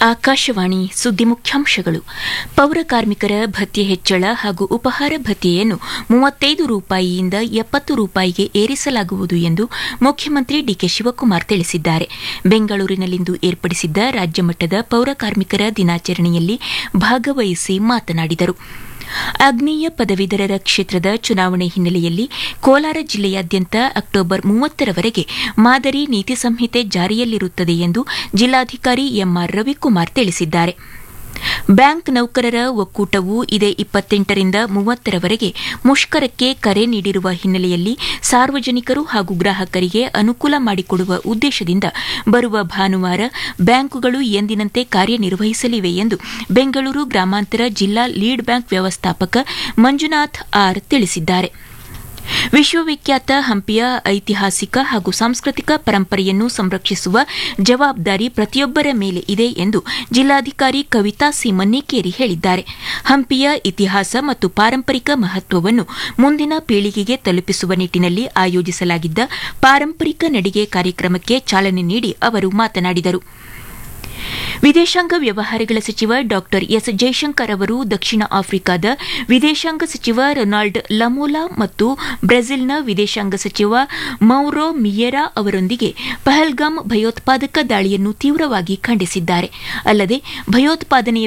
ಆಕಾಶವಾಣಿ ಸುದ್ದಿ ಮುಖ್ಯಾಂಶಗಳು ಪೌರ ಕಾರ್ಮಿಕರ ಭತ್ಯೆ ಹೆಚ್ಚಳ ಹಾಗೂ ಉಪಹಾರ ಭತ್ಯೆಯನ್ನು ಮೂವತ್ತೈದು ರೂಪಾಯಿಯಿಂದ ಎಪ್ಪತ್ತು ರೂಪಾಯಿಗೆ ಏರಿಸಲಾಗುವುದು ಎಂದು ಮುಖ್ಯಮಂತ್ರಿ ಡಿಕೆ ಶಿವಕುಮಾರ್ ತಿಳಿಸಿದ್ದಾರೆ ಬೆಂಗಳೂರಿನಲ್ಲಿಂದು ಏರ್ಪಡಿಸಿದ್ದ ರಾಜ್ಯಮಟ್ಟದ ಪೌರ ಕಾರ್ಮಿಕರ ದಿನಾಚರಣೆಯಲ್ಲಿ ಭಾಗವಹಿಸಿ ಮಾತನಾಡಿದರು ಆಗ್ನೇಯ ಪದವೀಧರರ ಕ್ಷೇತ್ರದ ಚುನಾವಣೆ ಹಿನ್ನೆಲೆಯಲ್ಲಿ ಕೋಲಾರ ಜಿಲ್ಲೆಯಾದ್ಯಂತ ಅಕ್ಟೋಬರ್ ಮೂವತ್ತರವರೆಗೆ ಮಾದರಿ ನೀತಿ ಸಂಹಿತೆ ಜಾರಿಯಲ್ಲಿರುತ್ತದೆ ಎಂದು ಜಿಲ್ಲಾಧಿಕಾರಿ ಎಂಆರ್ ರವಿಕುಮಾರ್ ತಿಳಿಸಿದ್ದಾರೆ ಬ್ಯಾಂಕ್ ನೌಕರರ ಒಕ್ಕೂಟವು ಇದೇ ಇಪ್ಪತ್ತೆಂಟರಿಂದ ಮೂವತ್ತರವರೆಗೆ ಮುಷ್ಕರಕ್ಕೆ ಕರೆ ನೀಡಿರುವ ಹಿನ್ನೆಲೆಯಲ್ಲಿ ಸಾರ್ವಜನಿಕರು ಹಾಗೂ ಗ್ರಾಹಕರಿಗೆ ಅನುಕೂಲ ಮಾಡಿಕೊಡುವ ಉದ್ದೇಶದಿಂದ ಬರುವ ಭಾನುವಾರ ಬ್ಯಾಂಕುಗಳು ಎಂದಿನಂತೆ ಕಾರ್ಯನಿರ್ವಹಿಸಲಿವೆ ಎಂದು ಬೆಂಗಳೂರು ಗ್ರಾಮಾಂತರ ಜಿಲ್ಲಾ ಲೀಡ್ ಬ್ಯಾಂಕ್ ವ್ಯವಸ್ಥಾಪಕ ಮಂಜುನಾಥ್ ಆರ್ ತಿಳಿಸಿದ್ದಾರೆ ವಿಶ್ವವಿಖ್ಯಾತ ಹಂಪಿಯ ಐತಿಹಾಸಿಕ ಹಾಗೂ ಸಾಂಸ್ಕೃತಿಕ ಪರಂಪರೆಯನ್ನು ಸಂರಕ್ಷಿಸುವ ಜವಾಬ್ದಾರಿ ಪ್ರತಿಯೊಬ್ಬರ ಮೇಲೆ ಇದೆ ಎಂದು ಜಿಲ್ಲಾಧಿಕಾರಿ ಕವಿತಾ ಸಿ ಮನ್ನಿಕೇರಿ ಹೇಳಿದ್ದಾರೆ ಹಂಪಿಯ ಇತಿಹಾಸ ಮತ್ತು ಪಾರಂಪರಿಕ ಮಹತ್ವವನ್ನು ಮುಂದಿನ ಪೀಳಿಗೆಗೆ ತಲುಪಿಸುವ ನಿಟ್ಟಿನಲ್ಲಿ ಆಯೋಜಿಸಲಾಗಿದ್ದ ಪಾರಂಪರಿಕ ನಡಿಗೆ ಕಾರ್ಯಕ್ರಮಕ್ಕೆ ಚಾಲನೆ ನೀಡಿ ಅವರು ಮಾತನಾಡಿದರು ವಿದೇಶಾಂಗ ವ್ಯವಹಾರಗಳ ಸಚಿವ ಡಾ ಎಸ್ ಜೈಶಂಕರ್ ಅವರು ದಕ್ಷಿಣ ಆಫ್ರಿಕಾದ ವಿದೇಶಾಂಗ ಸಚಿವ ರೊನಾಲ್ಡ್ ಲಮೋಲಾ ಮತ್ತು ಬ್ರೆಜಿಲ್ನ ವಿದೇಶಾಂಗ ಸಚಿವ ಮೌರೋ ಮಿಯೆರಾ ಅವರೊಂದಿಗೆ ಪಹಲ್ಗಾಮ್ ಭಯೋತ್ಪಾದಕ ದಾಳಿಯನ್ನು ತೀವ್ರವಾಗಿ ಖಂಡಿಸಿದ್ದಾರೆ ಅಲ್ಲದೆ ಭಯೋತ್ಪಾದನೆಯ